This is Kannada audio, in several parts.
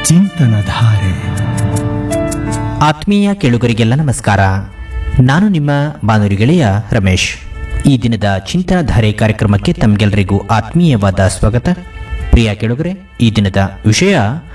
ಚಿಂತನಧಾರೆ ಆತ್ಮೀಯ ಕೇಳುಗರಿಗೆಲ್ಲ ನಮಸ್ಕಾರ ನಾನು ನಿಮ್ಮ ಬಾನುಲಿ ಗೆಳೆಯ ರಮೇಶ್ ಈ ದಿನದ ಚಿಂತನಧಾರೆ ಕಾರ್ಯಕ್ರಮಕ್ಕೆ ತಮಗೆಲ್ಲರಿಗೂ ಆತ್ಮೀಯವಾದ ಸ್ವಾಗತ ಪ್ರಿಯ ಕೇಳುಗರೆ ಈ ದಿನದ ವಿಷಯ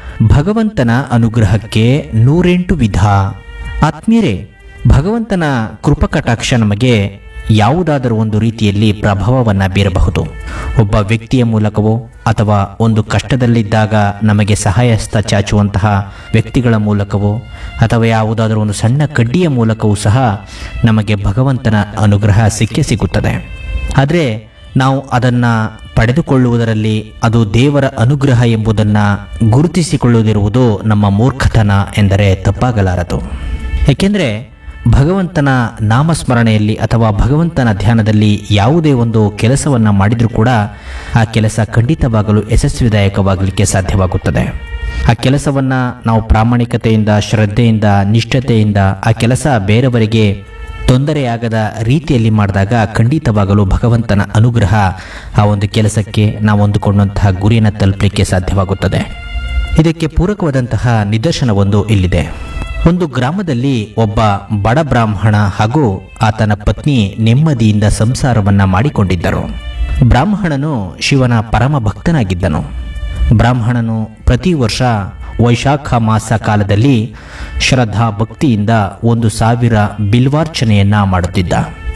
ಭಗವಂತನ ಅನುಗ್ರಹಕ್ಕೆ ನೂರೆಂಟು ವಿಧ ಆತ್ಮೀಯರೇ ಭಗವಂತನ ಕೃಪಕಟಾಕ್ಷ ನಮಗೆ ಯಾವುದಾದರೂ ಒಂದು ರೀತಿಯಲ್ಲಿ ಪ್ರಭಾವವನ್ನು ಬೀರಬಹುದು ಒಬ್ಬ ವ್ಯಕ್ತಿಯ ಮೂಲಕವೋ ಅಥವಾ ಒಂದು ಕಷ್ಟದಲ್ಲಿದ್ದಾಗ ನಮಗೆ ಸಹಾಯಸ್ತ ಚಾಚುವಂತಹ ವ್ಯಕ್ತಿಗಳ ಮೂಲಕವೋ ಅಥವಾ ಯಾವುದಾದರೂ ಒಂದು ಸಣ್ಣ ಕಡ್ಡಿಯ ಮೂಲಕವೂ ಸಹ ನಮಗೆ ಭಗವಂತನ ಅನುಗ್ರಹ ಸಿಕ್ಕೇ ಸಿಗುತ್ತದೆ ಆದರೆ ನಾವು ಅದನ್ನು ಪಡೆದುಕೊಳ್ಳುವುದರಲ್ಲಿ ಅದು ದೇವರ ಅನುಗ್ರಹ ಎಂಬುದನ್ನು ಗುರುತಿಸಿಕೊಳ್ಳುವುದಿರುವುದು ನಮ್ಮ ಮೂರ್ಖತನ ಎಂದರೆ ತಪ್ಪಾಗಲಾರದು ಏಕೆಂದರೆ ಭಗವಂತನ ನಾಮಸ್ಮರಣೆಯಲ್ಲಿ ಅಥವಾ ಭಗವಂತನ ಧ್ಯಾನದಲ್ಲಿ ಯಾವುದೇ ಒಂದು ಕೆಲಸವನ್ನು ಮಾಡಿದರೂ ಕೂಡ ಆ ಕೆಲಸ ಖಂಡಿತವಾಗಲು ಯಶಸ್ವಿದಾಯಕವಾಗಲಿಕ್ಕೆ ಸಾಧ್ಯವಾಗುತ್ತದೆ ಆ ಕೆಲಸವನ್ನು ನಾವು ಪ್ರಾಮಾಣಿಕತೆಯಿಂದ ಶ್ರದ್ಧೆಯಿಂದ ನಿಷ್ಠತೆಯಿಂದ ಆ ಕೆಲಸ ಬೇರೆಯವರಿಗೆ ತೊಂದರೆಯಾಗದ ರೀತಿಯಲ್ಲಿ ಮಾಡಿದಾಗ ಖಂಡಿತವಾಗಲು ಭಗವಂತನ ಅನುಗ್ರಹ ಆ ಒಂದು ಕೆಲಸಕ್ಕೆ ನಾವು ಅಂದುಕೊಂಡಂತಹ ಗುರಿಯನ್ನು ತಲುಪಲಿಕ್ಕೆ ಸಾಧ್ಯವಾಗುತ್ತದೆ ಇದಕ್ಕೆ ಪೂರಕವಾದಂತಹ ನಿದರ್ಶನವೊಂದು ಇಲ್ಲಿದೆ ಒಂದು ಗ್ರಾಮದಲ್ಲಿ ಒಬ್ಬ ಬಡ ಬ್ರಾಹ್ಮಣ ಹಾಗೂ ಆತನ ಪತ್ನಿ ನೆಮ್ಮದಿಯಿಂದ ಸಂಸಾರವನ್ನ ಮಾಡಿಕೊಂಡಿದ್ದರು ಬ್ರಾಹ್ಮಣನು ಶಿವನ ಪರಮ ಭಕ್ತನಾಗಿದ್ದನು ಬ್ರಾಹ್ಮಣನು ಪ್ರತಿ ವರ್ಷ ವೈಶಾಖ ಮಾಸ ಕಾಲದಲ್ಲಿ ಶ್ರದ್ಧಾ ಭಕ್ತಿಯಿಂದ ಒಂದು ಸಾವಿರ ಬಿಲ್ವಾರ್ಚನೆಯನ್ನ ಮಾಡುತ್ತಿದ್ದ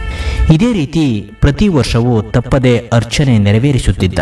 ಇದೇ ರೀತಿ ಪ್ರತಿ ವರ್ಷವೂ ತಪ್ಪದೆ ಅರ್ಚನೆ ನೆರವೇರಿಸುತ್ತಿದ್ದ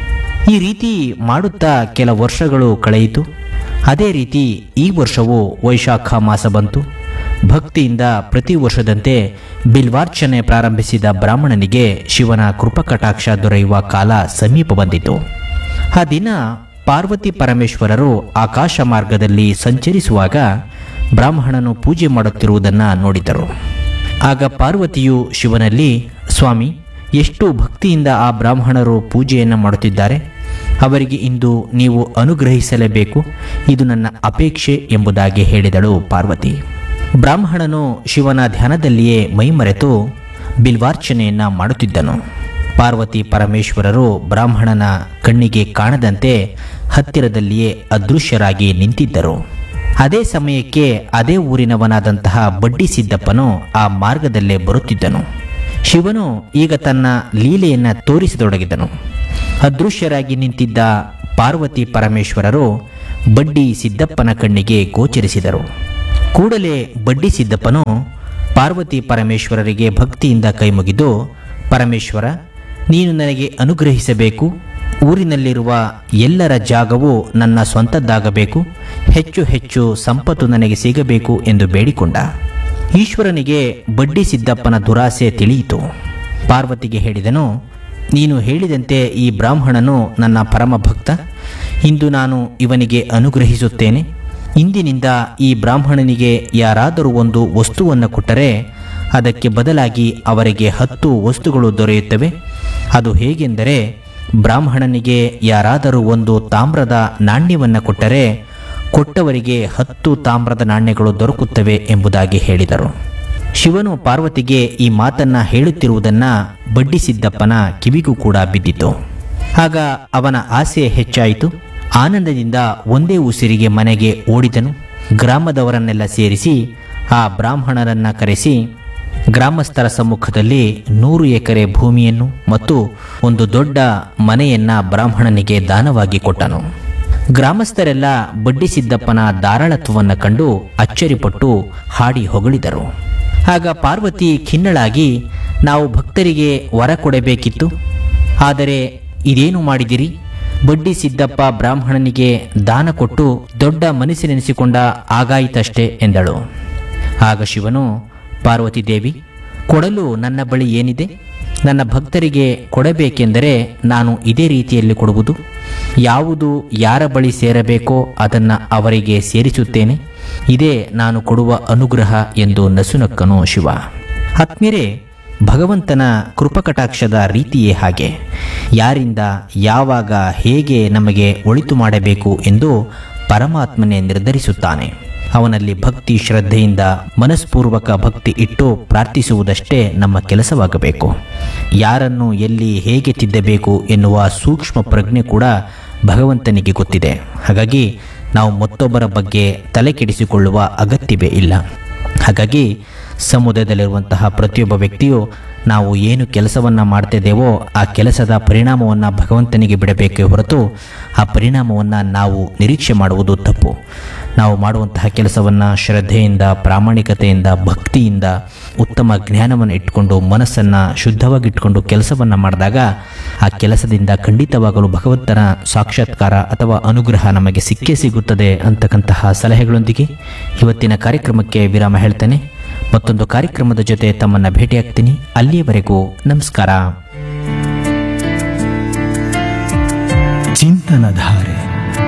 ಈ ರೀತಿ ಮಾಡುತ್ತಾ ಕೆಲ ವರ್ಷಗಳು ಕಳೆಯಿತು ಅದೇ ರೀತಿ ಈ ವರ್ಷವೂ ವೈಶಾಖ ಮಾಸ ಬಂತು ಭಕ್ತಿಯಿಂದ ಪ್ರತಿ ವರ್ಷದಂತೆ ಬಿಲ್ವಾರ್ಚನೆ ಪ್ರಾರಂಭಿಸಿದ ಬ್ರಾಹ್ಮಣನಿಗೆ ಶಿವನ ಕೃಪಕಟಾಕ್ಷ ದೊರೆಯುವ ಕಾಲ ಸಮೀಪ ಬಂದಿತು ಆ ದಿನ ಪಾರ್ವತಿ ಪರಮೇಶ್ವರರು ಆಕಾಶ ಮಾರ್ಗದಲ್ಲಿ ಸಂಚರಿಸುವಾಗ ಬ್ರಾಹ್ಮಣನು ಪೂಜೆ ಮಾಡುತ್ತಿರುವುದನ್ನು ನೋಡಿದರು ಆಗ ಪಾರ್ವತಿಯು ಶಿವನಲ್ಲಿ ಸ್ವಾಮಿ ಎಷ್ಟು ಭಕ್ತಿಯಿಂದ ಆ ಬ್ರಾಹ್ಮಣರು ಪೂಜೆಯನ್ನು ಮಾಡುತ್ತಿದ್ದಾರೆ ಅವರಿಗೆ ಇಂದು ನೀವು ಅನುಗ್ರಹಿಸಲೇಬೇಕು ಇದು ನನ್ನ ಅಪೇಕ್ಷೆ ಎಂಬುದಾಗಿ ಹೇಳಿದಳು ಪಾರ್ವತಿ ಬ್ರಾಹ್ಮಣನು ಶಿವನ ಧ್ಯಾನದಲ್ಲಿಯೇ ಮೈಮರೆತು ಬಿಲ್ವಾರ್ಚನೆಯನ್ನ ಮಾಡುತ್ತಿದ್ದನು ಪಾರ್ವತಿ ಪರಮೇಶ್ವರರು ಬ್ರಾಹ್ಮಣನ ಕಣ್ಣಿಗೆ ಕಾಣದಂತೆ ಹತ್ತಿರದಲ್ಲಿಯೇ ಅದೃಶ್ಯರಾಗಿ ನಿಂತಿದ್ದರು ಅದೇ ಸಮಯಕ್ಕೆ ಅದೇ ಊರಿನವನಾದಂತಹ ಬಡ್ಡಿ ಸಿದ್ದಪ್ಪನು ಆ ಮಾರ್ಗದಲ್ಲೇ ಬರುತ್ತಿದ್ದನು ಶಿವನು ಈಗ ತನ್ನ ಲೀಲೆಯನ್ನ ತೋರಿಸತೊಡಗಿದನು ಅದೃಶ್ಯರಾಗಿ ನಿಂತಿದ್ದ ಪಾರ್ವತಿ ಪರಮೇಶ್ವರರು ಬಡ್ಡಿ ಸಿದ್ದಪ್ಪನ ಕಣ್ಣಿಗೆ ಗೋಚರಿಸಿದರು ಕೂಡಲೇ ಬಡ್ಡಿ ಸಿದ್ದಪ್ಪನು ಪಾರ್ವತಿ ಪರಮೇಶ್ವರರಿಗೆ ಭಕ್ತಿಯಿಂದ ಕೈಮುಗಿದು ಪರಮೇಶ್ವರ ನೀನು ನನಗೆ ಅನುಗ್ರಹಿಸಬೇಕು ಊರಿನಲ್ಲಿರುವ ಎಲ್ಲರ ಜಾಗವು ನನ್ನ ಸ್ವಂತದ್ದಾಗಬೇಕು ಹೆಚ್ಚು ಹೆಚ್ಚು ಸಂಪತ್ತು ನನಗೆ ಸಿಗಬೇಕು ಎಂದು ಬೇಡಿಕೊಂಡ ಈಶ್ವರನಿಗೆ ಬಡ್ಡಿ ಸಿದ್ದಪ್ಪನ ದುರಾಸೆ ತಿಳಿಯಿತು ಪಾರ್ವತಿಗೆ ಹೇಳಿದನು ನೀನು ಹೇಳಿದಂತೆ ಈ ಬ್ರಾಹ್ಮಣನು ನನ್ನ ಪರಮ ಭಕ್ತ ಇಂದು ನಾನು ಇವನಿಗೆ ಅನುಗ್ರಹಿಸುತ್ತೇನೆ ಇಂದಿನಿಂದ ಈ ಬ್ರಾಹ್ಮಣನಿಗೆ ಯಾರಾದರೂ ಒಂದು ವಸ್ತುವನ್ನು ಕೊಟ್ಟರೆ ಅದಕ್ಕೆ ಬದಲಾಗಿ ಅವರಿಗೆ ಹತ್ತು ವಸ್ತುಗಳು ದೊರೆಯುತ್ತವೆ ಅದು ಹೇಗೆಂದರೆ ಬ್ರಾಹ್ಮಣನಿಗೆ ಯಾರಾದರೂ ಒಂದು ತಾಮ್ರದ ನಾಣ್ಯವನ್ನು ಕೊಟ್ಟರೆ ಕೊಟ್ಟವರಿಗೆ ಹತ್ತು ತಾಮ್ರದ ನಾಣ್ಯಗಳು ದೊರಕುತ್ತವೆ ಎಂಬುದಾಗಿ ಹೇಳಿದರು ಶಿವನು ಪಾರ್ವತಿಗೆ ಈ ಮಾತನ್ನ ಹೇಳುತ್ತಿರುವುದನ್ನ ಬಡ್ಡಿಸಿದ್ದಪ್ಪನ ಕಿವಿಗೂ ಕೂಡ ಬಿದ್ದಿತು ಆಗ ಅವನ ಆಸೆ ಹೆಚ್ಚಾಯಿತು ಆನಂದದಿಂದ ಒಂದೇ ಉಸಿರಿಗೆ ಮನೆಗೆ ಓಡಿದನು ಗ್ರಾಮದವರನ್ನೆಲ್ಲ ಸೇರಿಸಿ ಆ ಬ್ರಾಹ್ಮಣರನ್ನ ಕರೆಸಿ ಗ್ರಾಮಸ್ಥರ ಸಮ್ಮುಖದಲ್ಲಿ ನೂರು ಎಕರೆ ಭೂಮಿಯನ್ನು ಮತ್ತು ಒಂದು ದೊಡ್ಡ ಮನೆಯನ್ನ ಬ್ರಾಹ್ಮಣನಿಗೆ ದಾನವಾಗಿ ಕೊಟ್ಟನು ಗ್ರಾಮಸ್ಥರೆಲ್ಲ ಬಡ್ಡಿಸಿದ್ದಪ್ಪನ ಧಾರಾಳತ್ವವನ್ನು ಕಂಡು ಅಚ್ಚರಿಪಟ್ಟು ಹಾಡಿ ಹೊಗಳಿದರು ಆಗ ಪಾರ್ವತಿ ಖಿನ್ನಳಾಗಿ ನಾವು ಭಕ್ತರಿಗೆ ವರ ಕೊಡಬೇಕಿತ್ತು ಆದರೆ ಇದೇನು ಮಾಡಿದಿರಿ ಬಡ್ಡಿ ಸಿದ್ದಪ್ಪ ಬ್ರಾಹ್ಮಣನಿಗೆ ದಾನ ಕೊಟ್ಟು ದೊಡ್ಡ ಮನಸ್ಸಿನೆನಿಸಿಕೊಂಡ ಆಗಾಯಿತಷ್ಟೇ ಎಂದಳು ಆಗ ಶಿವನು ಪಾರ್ವತಿ ದೇವಿ ಕೊಡಲು ನನ್ನ ಬಳಿ ಏನಿದೆ ನನ್ನ ಭಕ್ತರಿಗೆ ಕೊಡಬೇಕೆಂದರೆ ನಾನು ಇದೇ ರೀತಿಯಲ್ಲಿ ಕೊಡುವುದು ಯಾವುದು ಯಾರ ಬಳಿ ಸೇರಬೇಕೋ ಅದನ್ನು ಅವರಿಗೆ ಸೇರಿಸುತ್ತೇನೆ ಇದೇ ನಾನು ಕೊಡುವ ಅನುಗ್ರಹ ಎಂದು ನಸುನಕ್ಕನು ಶಿವ ಆತ್ಮೀಯರೇ ಭಗವಂತನ ಕೃಪಕಟಾಕ್ಷದ ರೀತಿಯೇ ಹಾಗೆ ಯಾರಿಂದ ಯಾವಾಗ ಹೇಗೆ ನಮಗೆ ಒಳಿತು ಮಾಡಬೇಕು ಎಂದು ಪರಮಾತ್ಮನೇ ನಿರ್ಧರಿಸುತ್ತಾನೆ ಅವನಲ್ಲಿ ಭಕ್ತಿ ಶ್ರದ್ಧೆಯಿಂದ ಮನಸ್ಪೂರ್ವಕ ಭಕ್ತಿ ಇಟ್ಟು ಪ್ರಾರ್ಥಿಸುವುದಷ್ಟೇ ನಮ್ಮ ಕೆಲಸವಾಗಬೇಕು ಯಾರನ್ನು ಎಲ್ಲಿ ಹೇಗೆ ತಿದ್ದಬೇಕು ಎನ್ನುವ ಸೂಕ್ಷ್ಮ ಪ್ರಜ್ಞೆ ಕೂಡ ಭಗವಂತನಿಗೆ ಗೊತ್ತಿದೆ ಹಾಗಾಗಿ ನಾವು ಮತ್ತೊಬ್ಬರ ಬಗ್ಗೆ ತಲೆ ಕೆಡಿಸಿಕೊಳ್ಳುವ ಅಗತ್ಯವೇ ಇಲ್ಲ ಹಾಗಾಗಿ ಸಮುದಾಯದಲ್ಲಿರುವಂತಹ ಪ್ರತಿಯೊಬ್ಬ ವ್ಯಕ್ತಿಯು ನಾವು ಏನು ಕೆಲಸವನ್ನು ಮಾಡ್ತಿದ್ದೇವೋ ಆ ಕೆಲಸದ ಪರಿಣಾಮವನ್ನು ಭಗವಂತನಿಗೆ ಬಿಡಬೇಕೇ ಹೊರತು ಆ ಪರಿಣಾಮವನ್ನು ನಾವು ನಿರೀಕ್ಷೆ ಮಾಡುವುದು ತಪ್ಪು ನಾವು ಮಾಡುವಂತಹ ಕೆಲಸವನ್ನು ಶ್ರದ್ಧೆಯಿಂದ ಪ್ರಾಮಾಣಿಕತೆಯಿಂದ ಭಕ್ತಿಯಿಂದ ಉತ್ತಮ ಜ್ಞಾನವನ್ನು ಇಟ್ಕೊಂಡು ಮನಸ್ಸನ್ನು ಶುದ್ಧವಾಗಿಟ್ಕೊಂಡು ಕೆಲಸವನ್ನು ಮಾಡಿದಾಗ ಆ ಕೆಲಸದಿಂದ ಖಂಡಿತವಾಗಲು ಭಗವಂತನ ಸಾಕ್ಷಾತ್ಕಾರ ಅಥವಾ ಅನುಗ್ರಹ ನಮಗೆ ಸಿಕ್ಕೇ ಸಿಗುತ್ತದೆ ಅಂತಕ್ಕಂತಹ ಸಲಹೆಗಳೊಂದಿಗೆ ಇವತ್ತಿನ ಕಾರ್ಯಕ್ರಮಕ್ಕೆ ವಿರಾಮ ಹೇಳ್ತೇನೆ ಮತ್ತೊಂದು ಕಾರ್ಯಕ್ರಮದ ಜೊತೆ ತಮ್ಮನ್ನು ಭೇಟಿಯಾಗ್ತೀನಿ ಅಲ್ಲಿಯವರೆಗೂ ನಮಸ್ಕಾರ ಚಿಂತನಧಾರೆ